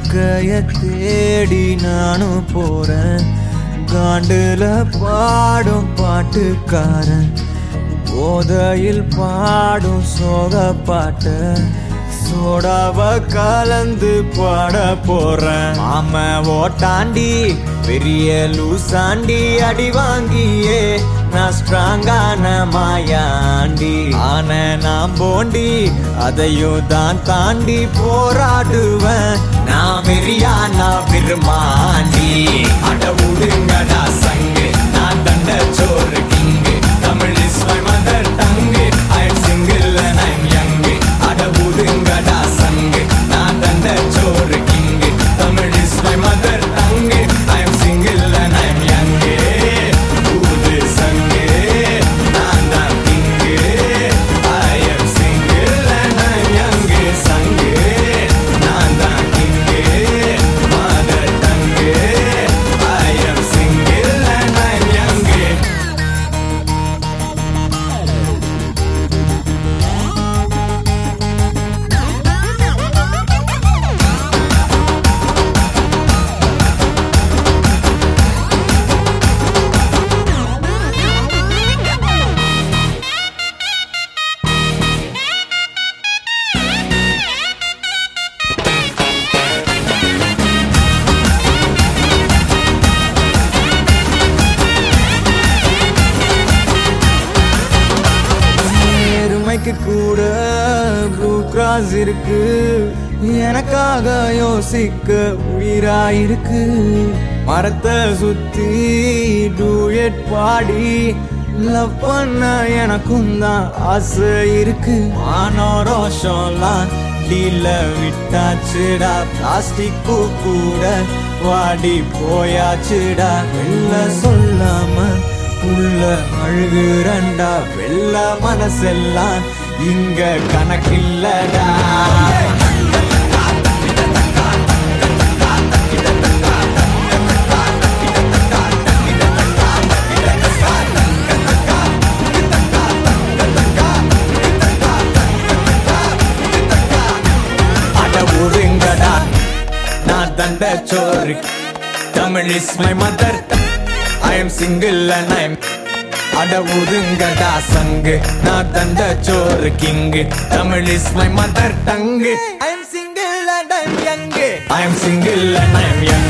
வாழ்க்கைய தேடி நானும் போறேன் காண்டுல பாடும் பாட்டுக்காரன் போதையில் பாடும் சோக பாட்ட சோடாவ கலந்து பாட போறேன் ஆம ஓட்டாண்டி பெரிய லூசாண்டி அடி வாங்கியே நான் ஸ்ட்ராங்கான மாயாண்டி ஆன நான் போண்டி அதையும் தான் தாண்டி போராடுவேன் நான் வெறியா நான் விரும்மாண்டி அட விடுங்கடா சங்கு நான் தண்ட சோறு king Tamil is my mother tongue I am single and I am young அட விடுங்கடா சங்கு நான் தண்ட சோறு king Tamil is my mother tongue I am single and I am young ஊது சங்கு நான் தான் king I am single and I am young சங்கு நான் தான் king mother tongue I am single and I am young நேர்மைக்கு கூட ப்ளூ கிராஸ் இருக்கு எனக்காக யோசிக்க உயிராயிருக்கு மரத்தை சுத்தி டூயட் பாடி லவ் பண்ண எனக்கும் தான் ஆசை இருக்கு மானோரோஷம்லாம் டீல விட்டாச்சுடா பிளாஸ்டிக் பூ கூட வாடி போயாச்சுடா வெளில சொல்லாம உள்ள அழுகுறண்டா வெள்ள மனசெல்லாம் இங்க கணக்கில்லடா அட ஒருங்கடா நான் தண்ட சோறு Tamil is my mother I am single and I am அட ஒதுங்கடா சங்கு நான் தந்த சோறு king Tamil is my mother tongue I am single and I am young I am single and I am young